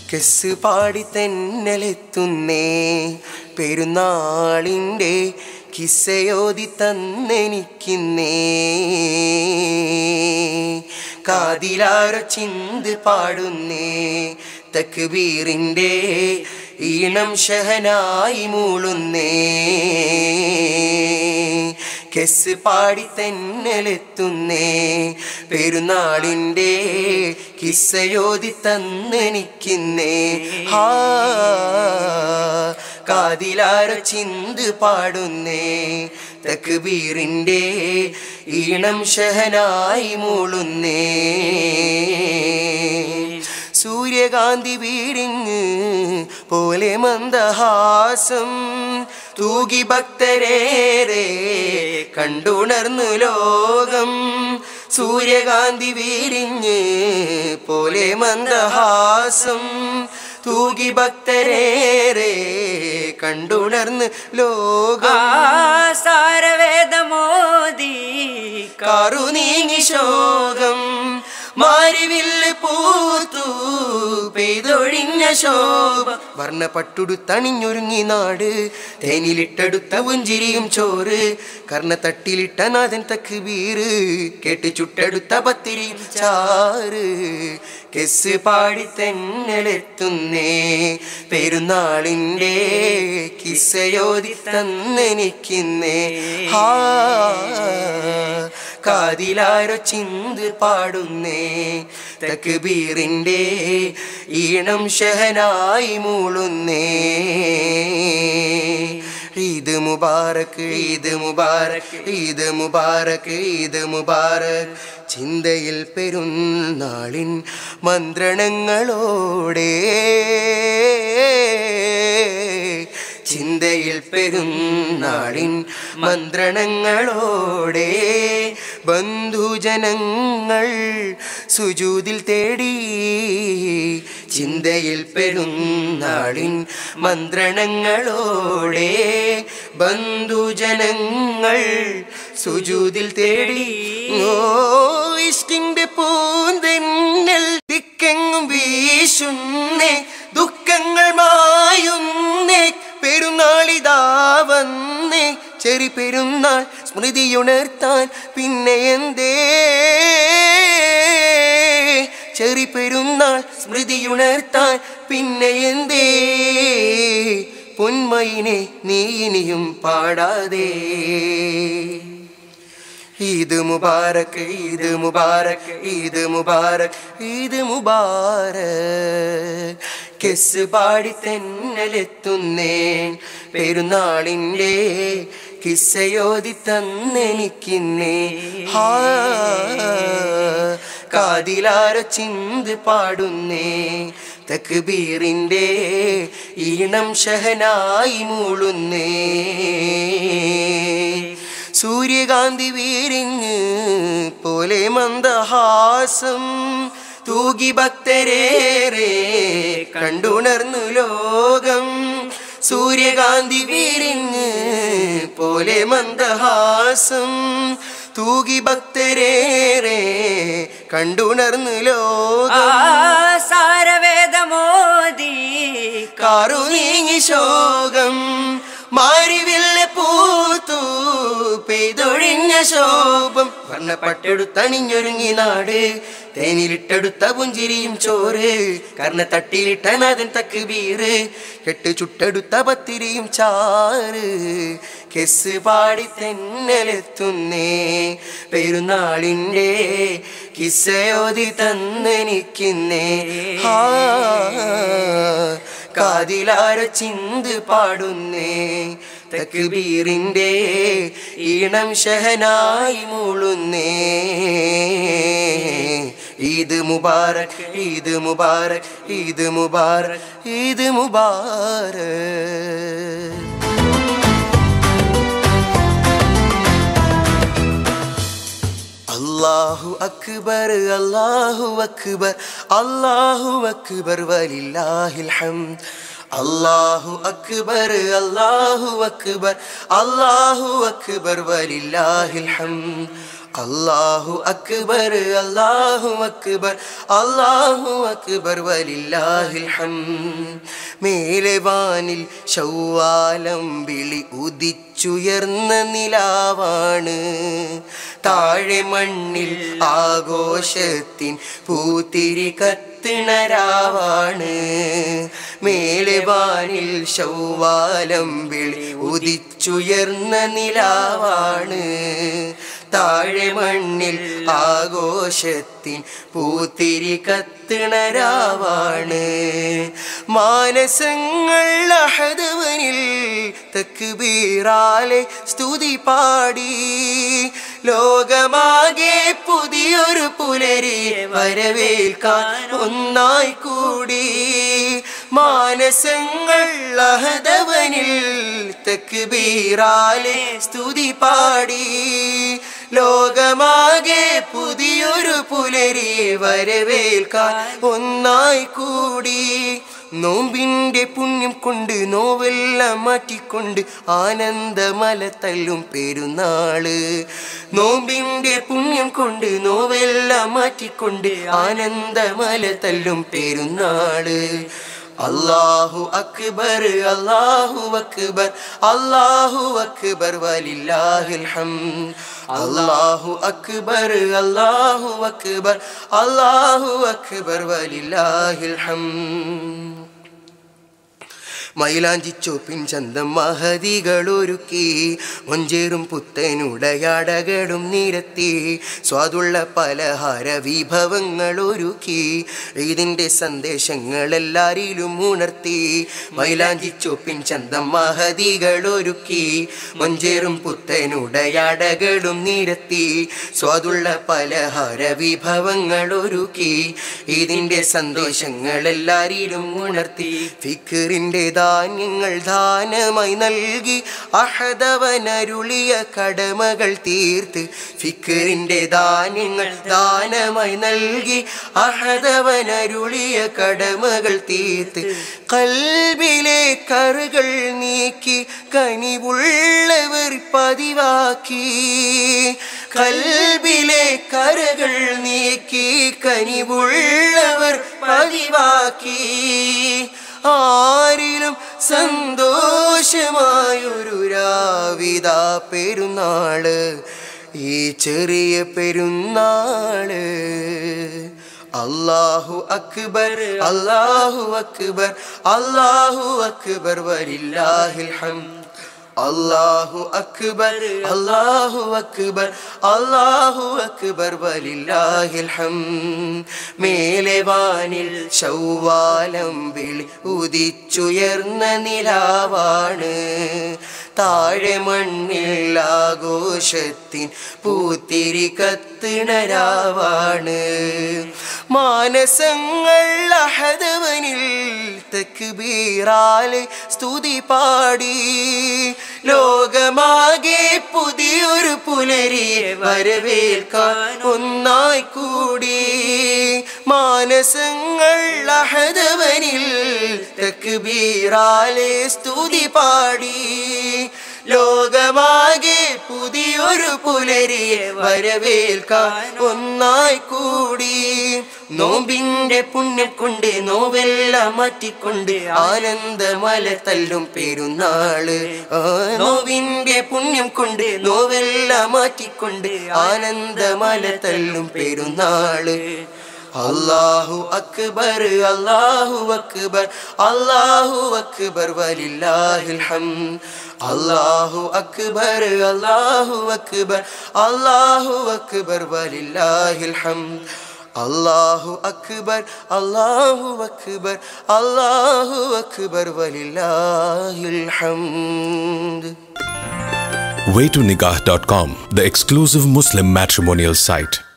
കെസ് പാടി തെന്നലെത്തുന്നേ പെരുന്നാളിൻ്റെ കിസ്സയോതി തന്നെനിക്കുന്നേ കാതിലാരോ ചിന്ത് പാടുന്നേ തക്ബീറിൻ്റെ ഈണം ഷഹനായി മൂളുന്നേ കെസ് പാടി തെന്നലെത്തുന്നേ പെരുന്നാളിൻ്റെ കിസ്സയോതി തന്നെനിക്കുന്നേ ഹാ കാതിലാര ചിന്ത് പാടുന്നേ തക്ബീറിൻ്റെ ഈണം ഷഹനായി മൂളുന്നേ സൂര്യകാന്തി വീരിഞ്ഞ് പോലെ മന്ദഹാസം തൂകി ഭക്തരേറെ കണ്ടുണർന്നു ലോകം സൂര്യകാന്തി വീരിഞ്ഞ് പോലെ മന്ദഹാസം തൂകി ഭക്തരേറെ കണ്ടുണർന്ന് ലോകം സാരവേദമോദി കാറു നീങ്ങി ശോകം മാരിവില്ല് പൂത്തു പെയ്തൊഴിഞ്ഞ ശോഭ വർണ്ണ പട്ടുടുത്തണിഞ്ഞൊരുങ്ങി നാട് തേനിലിട്ടെടുത്ത പുഞ്ചിരിയും ചോറ് കർണ തട്ടിലിട്ട നാഥൻ തക്ക് വീറ് കേട്ട് ചുട്ടെടുത്ത പത്തിരിയും ചാറ് കെസ് പാടി തെന്നലെത്തുന്നേ പെരുന്നാളിൻ്റെ കിസ്സയോതി തന്നെനിക്കുന്നേ ഹാ കാതിലാരോ ചിന്ത് പാടുന്നേ തക്ബീറിൻ്റെ ഈണം ഷഹനായി മൂളുന്നേ ഈദ് മുബാറക്ക് ഈദ് മുബാറക്ക് ഈദ് മുബാറക്ക് ഈദ് മുബാറക്ക് ചിന്തയിൽ പെരുന്നാളിൻ മന്ത്രണങ്ങളോടെ ചിന്തയിൽ പെരുന്നാളിൻ മന്ത്രണങ്ങളോടെ ബന്ധുജനങ്ങൾ സുജൂതിൽ തേടി ചിന്തയിൽ പെരുന്നാളിൻ മന്ത്രണങ്ങളോടെ ബന്ധുജനങ്ങൾ സുജൂതിൽ തേടി ഓ ഇഷ്കിന്റെ പൂന്തെന്നൽ ദിക്കെങ്ങും വീശുന്നേ ദുഃഖങ്ങൾ മായുന്നേ പെരുന്നാളിതാ വന്നേ ചെറി പെരുന്നാൾ സ്മൃതിയുണർത്താൻ പിന്നെ എന്തേ ചെറി പെരുന്നാൾ സ്മൃതിയുണർത്താൻ പിന്നെ എന്തേ പൊന്മയിനെ നീ ഇനിയും പാടാതെ ഈദ് മുബാറക്ക് ഈദ് മുബാറക്ക് ഈദ് മുബാറക്ക് ഈദ് മുബാറക്ക് കെസ് പാടി തെന്നലെത്തുന്നേ പെരുന്നാളിൻ്റെ കിസ്സയോതി തന്നെനിക്കുന്നേ ഹാ കാതിലാരോ ചിന്ത് പാടുന്നേ തക്ബീറിൻ്റെ ഈണം ഷഹനായി മൂളുന്നേ സൂര്യകാന്തി വീരിഞ്ഞ് പോലെ മന്ദഹാസം തൂകി ഭക്തരേറെ കണ്ടുണർന്നു ലോകം സൂര്യകാന്തി വീരിഞ്ഞ് പോലെ മന്ദഹാസം തൂകി ഭക്തരേറെ കണ്ടുണർന്നു ലോകം സാരവേദമോദി കാറു നീങ്ങി ശോകം മാരിവില്ല പൂത്തു പെയ്തൊഴിഞ്ഞ ശോഭം വർണ്ണ പട്ടെടുത്തണിഞ്ഞൊരുങ്ങി നാട് തേനിലിട്ടെടുത്ത പുഞ്ചിരിയും ചോറ് കർണ തട്ടിലിട്ട നാഥൻ തക്ക് വീറ് കെട്ട് ചുട്ടെടുത്ത പത്തിരിയും ചാറ് കെസ് പാടി തെന്നലെത്തുന്നേ പെരുന്നാളിൻ്റെ കിസ്സയോതി തന്നെനിക്കുന്നേ ഹാ കാതിലാര ചിന്ത് പാടുന്നേ തക്ബീറിൻ്റെ ഈണം ഷഹനായി മൂളുന്നേ ഈദ് മുബാറക് ഈദ് മുബാറക് ഈദ് മുബാറക് ഈദ് മുബാറക് അല്ലാഹു അക്ബർ അല്ലാഹു അക്ബർ അല്ലാഹു അക്ബർ വലില്ലാഹിൽ ഹംദ് അല്ലാഹു അക്ബർ അല്ലാഹു അക്ബർ അല്ലാഹു അക്ബർ വലില്ലാഹിൽ ഹംദ് അല്ലാഹു അക്ബർ അല്ലാഹു അക്ബർ അല്ലാഹു അക്ബർ വലില്ലാഹിൽ ഹംദ് മേലെ വാനിൽ ശൗവാലം വിളി ഉദിച്ചുയർന്ന നിലാവാണ് താഴെ മണ്ണിൽ ആഘോഷത്തിൻ പൂത്തിരി കത്തിണരാവാണ് മേലെ വാനിൽ ശൗവാലം വിളി ഉദിച്ചുയർന്ന നിലാവാണ് താഴെ മണ്ണിൽ ആഘോഷത്തിൻ പൂത്തിരി കത്തിണരാവാണ് മാനസങ്ങൾ അഹദവനിൽ തക്ബീറാലെ സ്തുതി പാടി ലോകമാകെ പുതിയൊരു പുലരിയെ വരവേൽക്കാൻ ഒന്നായി കൂടി മാനസങ്ങൾ അഹദവനിൽ തക്ബീറാലെ സ്തുതി പാടി ലോകമാകെ പുതിയൊരു പുലരിയെ വരവേൽക്കാൻ ഒന്നായി കൂടി നോമ്പിന്റെ പുണ്യം കൊണ്ട് നോവെല്ലാം മാറ്റിക്കൊണ്ട് ആനന്ദമല തല്ലും പെരുന്നാള് നോമ്പിന്റെ പുണ്യം കൊണ്ട് നോവെല്ലാം മാറ്റിക്കൊണ്ട് ആനന്ദമല തല്ലും പെരുന്നാള് അല്ലാഹു അക്ബർ അല്ലാഹു അക്ബർ അല്ലാഹു അക്ബർ വലില്ലാഹിൽ ഹംദ് അല്ലാഹു അക്ബർ അല്ലാഹു അക്ബർ അല്ലാഹു അക്ബർ വലില്ലാഹിൽ ഹംദ് മൈലാഞ്ചിച്ചോപ്പിൻ ചന്തം മഹതികളൊരുക്കി മൊഞ്ചേറും പുത്തനുടയാടകളും നിരത്തി സ്വാദുള്ള പലഹാര വിഭവങ്ങൾ ഒരുക്കി ഇതിൻ്റെ സന്ദേശങ്ങൾ എല്ലാരിലും ഉണർത്തി മൈലാഞ്ചിച്ചോപ്പിൻ ചന്തം മഹതികളൊരുക്കി മൊഞ്ചേറും പുത്തനുടയാടകളും നിരത്തി സ്വാദുള്ള പലഹാര വിഭവങ്ങൾ ഒരുക്കി ഇതിൻ്റെ സന്ദേശങ്ങൾ എല്ലാരിലും ഉണർത്തി ഫിക്കറിൻ്റെ ധാന്യങ്ങൾ ദാനമായി നൽകി അഹദവനരുളിയ കടമകൾ തീർത്ത് ഫിക്കറിൻ്റെ ധാന്യങ്ങൾ ദാനമായി നൽകി അഹദവനരുളിയ കടമകൾ തീർത്ത് കൽബിലെ കറുകൾ നീക്കി കനിവുള്ളവർ പതിവാക്കി കൽബിലെ കരകൾ നീക്കി കനിവുള്ളവർ പതിവാക്കി ആരിലും സന്തോഷമായൊരു രാവിത പെരുന്നാള് ഈ ചെറിയ പെരുന്നാള് അല്ലാഹു അക്ബർ അല്ലാഹു അക്ബർ അല്ലാഹു അക്ബർ വലില്ലാഹിൽ ഹംദ് അല്ലാഹു അക്ബർ അല്ലാഹു അക്ബർ അല്ലാഹു അക്ബർ വലില്ലാഹിൽ ഹംദ് മേലെ വാനിൽ ശൗവാലം വിളി ഉദിച്ചുയർന്ന നിലാവാണ് താഴെ മണ്ണിൽ ആഘോഷത്തിൻ പൂത്തിരി കത്തിണരാവാണ് മാനസങ്ങൾ അഹദവനിൽ തക്ബീറാലെ സ്തുതി പാടി ലോകമാകെ പുതിയൊരു പുലരിയെ വരവേൽക്കാൻ ഒന്നായി കൂടി മാനസങ്ങൾ അഹദവനിൽ തക്ബീറാലെ സ്തുതി പാടി ലോകമാകെ പുതിയൊരു പുലരിയെ വരവേൽക്കാൻ ഒന്നായി കൂടി നോമ്പിന്റെ പുണ്യം കൊണ്ട് നോവെല്ലാം മാറ്റിക്കൊണ്ട് ആനന്ദമല തല്ലും പെരുന്നാള് ആ, നോവിന്റെ പുണ്യം കൊണ്ട് നോവെല്ലാം മാറ്റിക്കൊണ്ട് ആനന്ദമല തല്ലും പെരുന്നാള് അല്ലാഹു അക്ബർ അല്ലാഹു അക്ബർ അല്ലാഹു അക്ബർ വലില്ലാഹിൽ ഹംദ് അല്ലാഹു അക്ബർ അല്ലാഹു അക്ബർ അല്ലാഹു അക്ബർ വലില്ലാഹിൽ ഹംദ് അല്ലാഹു അക്ബർ അല്ലാഹു അക്ബർ അല്ലാഹു അക്ബർ വലില്ലാഹിൽ ഹംദ് waytonikah.com, the exclusive Muslim matrimonial site.